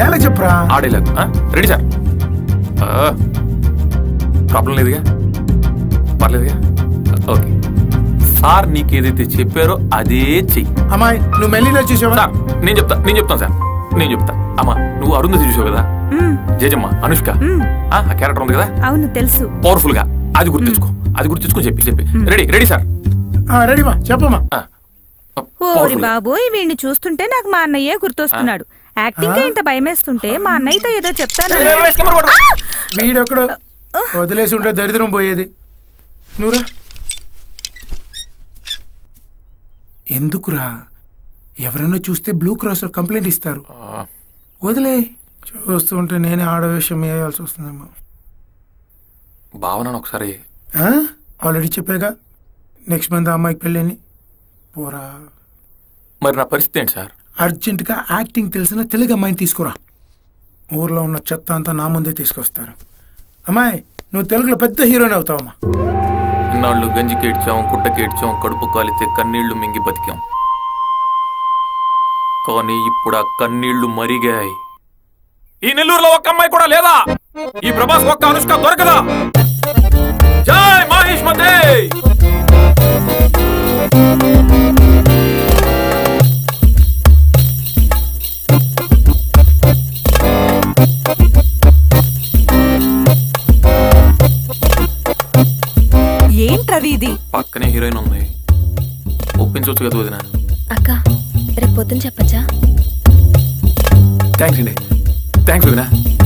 Dialogue చెప్పురా ఆడేలాగ్ ready sir problem లేదుగా పర్లేదుగా okay sir నీకు ఏదైతే చెప్పారో అదే చెయ్యి అమ్మాయి నువ్వు మెల్లిలో చూసావా సార్ నేను చెప్తా నేను చెప్తాను సార్ నేను చెప్తా అమ్మా నువ్వు అరుంధతి చూసావు కదా జేజమ్మ అనుష్క ఆ క్యారెక్టర్ ఉంది కదా అవును తెలుసు పవర్ఫుల్ గా అది గుర్తించుకో అది గుర్తించుకొని చెప్పి చెప్పి రెడీ రెడీ సార్ రెడీమా చెప్పమ్మా ఓరి బాబోయ్ వీడిని చూస్తుంటే నాకు మా అన్నయ్యే గుర్తొస్తున్నాడు యాక్టింగ్ ఇంత భయమేస్తుంటే మా అన్నయ్యతో ఏదో చెప్తాను వీడొక్కడు వదిలేసి ఉంటే దరిద్రం పోయేది నువ్వురా ఎందుకురా ఎవరైనా చూస్తే బ్లూ క్రాస్ కంప్లైంట్ ఇస్తారు వదిలే చూస్తుంటే నేనే ఆడవేషం వేయాల్సి వస్తుందేమో భావన ఒకసారి ఆల్రెడీ చెప్పాగా నెక్స్ట్ మంత్ ఆ అమ్మాయికి పెళ్ళని పోరా మరి నా పరిస్థితి ఏంటి సార్ అర్జెంటుగా యాక్టింగ్ తెలిసిన తెలుగు అమ్మాయిని తీసుకురా ఊర్లో ఉన్న చెత్త అంతా నా ముందే తీసుకొస్తారు అమ్మాయి నువ్వు తెలుగులో పెద్ద హీరోయిన్ అవుతావమ్మా ఇన్నాళ్ళు గంజి కేడ్చాం కుట్ట కేడ్చాం కడుపు కాలితే కన్నీళ్లు మింగి బతికాం కానీ ఇప్పుడు ఆ కన్నీళ్లు మరిగాయి ఈ నెల్లూరులో ఒక్క అమ్మాయి కూడా లేదా ఈ ప్రభాస్ ఒక్క అనుష్క దొరకదా జై మహేష్ మతే ఏంట్రవి ఇది పక్కనే హీరోయిన్ ఉంది ఒప్పించవచ్చు కదా వదిన అక్క రేపు పొద్దున చెప్పచ్చా థ్యాంక్స్ అండి థ్యాంక్స్ వదిన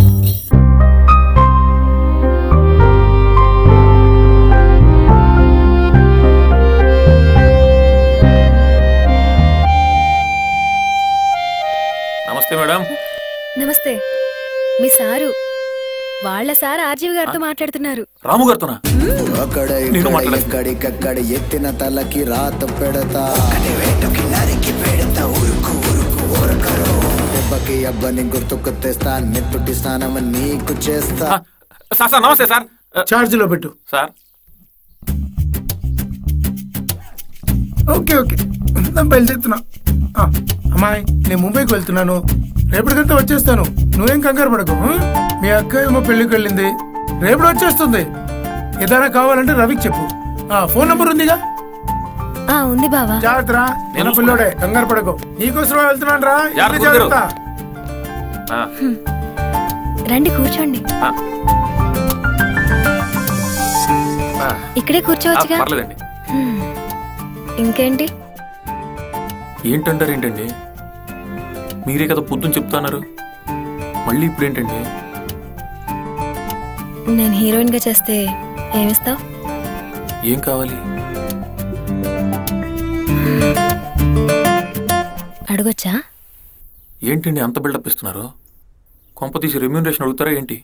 నమస్తే మేడం నమస్తే మీ సారు వాళ్ళ సార్ ఆర్జీవి గారితో మాట్లాడుతున్నారు రాము గారితోనా అక్కడ నేను ఇక్కడ మాట్లాడను. ఎక్కడికక్కడ ఎత్తిన తలకి రాత పెడతా నరికి పెడతా ఉరుకు ఉరుకు ఉరకరు దెబ్బకి అబ్బని గుర్తుకు తెస్తా నెత్తుటి స్నానం నీకు చేస్తా సార్ సార్ నమస్తే సార్ ఛార్జ్ లో పెట్టు సార్ ఓకే ఓకే నేను బయలుదేరుతున్నా ఆ, అమ్మాయి నేను ముంబైకి వెళ్తున్నాను రేపటికంతా వచ్చేస్తాను నువ్వేం కంగారు పడకు ఆ? మీ అక్క ఏమో పెళ్లికి వెళ్ళింది రేపటి వచ్చేస్తుంది ఏదైనా కావాలంటే రవికి చెప్పు ఆ ఫోన్ నంబర్ ఉందిగా ఆ ఉంది బావా జాగ్రత్త రా నేను పిల్లోడే కంగారు పడకు నీకోసం వెళ్తున్నాను రా జాగ్రత్త, ఇంటి జాగ్రత్త ఆ, రండి కూర్చోండి ఆ. ఆ, ఇక్కడే కూర్చోవచ్చుగా పర్లేదండి హ్మ్. ఇంకేంటి ఏంటంటారు ఏంటండి మీరే కదా పొద్దున చెప్తున్నారు మళ్ళీ ఇప్పుడు ఏంటండి నేను హీరోయిన్ గా చేస్తే ఏమిస్తావు ఏం కావాలి అడగొచ్చా ఏంటండి అంత బిల్డప్ ఇస్తున్నారు కొంప తీసి రెమ్యూనరేషన్ అడుగుతారా ఏంటి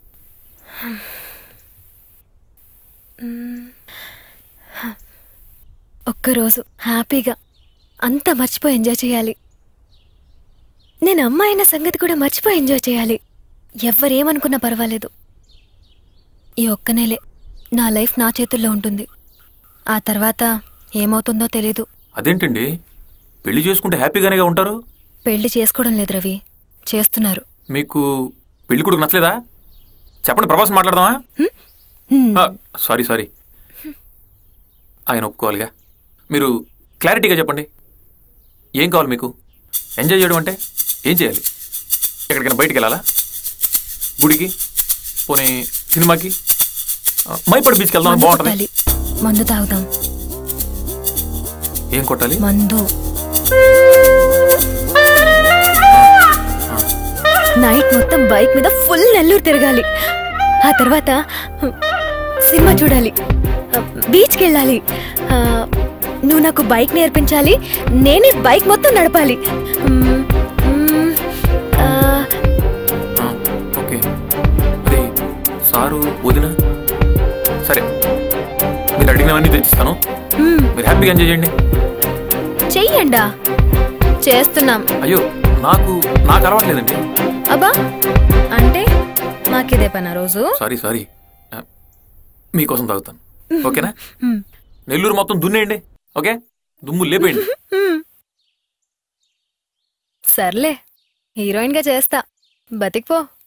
ఒక్కరోజు హ్యాపీగా అంతా మర్చిపోయి ఎంజాయ్ చేయాలి నేను అమ్మాయి అయిన సంగతి కూడా మర్చిపోయి ఎంజాయ్ చేయాలి ఎవ్వరేమనుకున్నా పర్వాలేదు ఈ ఒక్క నెలే నా లైఫ్ నా చేతుల్లో ఉంటుంది ఆ తర్వాత ఏమవుతుందో తెలీదు అదేంటండి పెళ్లి చేసుకుంటే హ్యాపీగానేగా ఉంటారు పెళ్లి చేసుకోవడం లేదు రవి చేస్తున్నారు మీకు పెళ్లి కొడుకు నచ్చలేదా చెప్పండి ప్రభాస్ మాట్లాడదామా ఆ, సారీ సారీ ఆయన ఒప్పుకోవాలిగా మీరు క్లారిటీగా చెప్పండి ఏం కావాలి మీకు ఎంజాయ్ చేయడం అంటే ఏం చేయాలి ఎక్కడికైనా బయటికి వెళ్ళాలా గుడికి పోనీ సినిమాకి ఆ, మైపాడు బీచ్కి వెళ్దాం మందు బాగుంటుంది కొట్టాలి మందు తాగుదాం ఏం కొట్టాలి మందు నైట్ మొత్తం బైక్ మీద ఫుల్ నెల్లూరు తిరగాలి ఆ తర్వాత సినిమా చూడాలి బీచ్కి వెళ్ళాలి ఆ, నువ్వు నాకు బైక్ నేర్పించాలి నేనే బైక్ మొత్తం నడపాలి మ్మ్, మ్మ్, ఆ, ఓకే మరి సారు వదిన సరే మీరు అడిగినవన్నీ తెచ్చిస్తాను మ్మ్, మీరు హ్యాపీగా ఎంజాయ్ చేయండి చెయ్యండా చేస్తున్నాం అయ్యో నాకు నాకు అలవాట్లేదండి అబ్బా అంటే మాకిదే పనా రోజు సారీ సారీ ఆ, మీకోసం తాగుతాను ఓకేనా మ్మ్. నెల్లూరు మొత్తం దున్నేయండి ఓకే దుమ్ము లేపేయండి మ్మ్. సర్లే హీరోయిన్ గా చేస్తా బతికిపో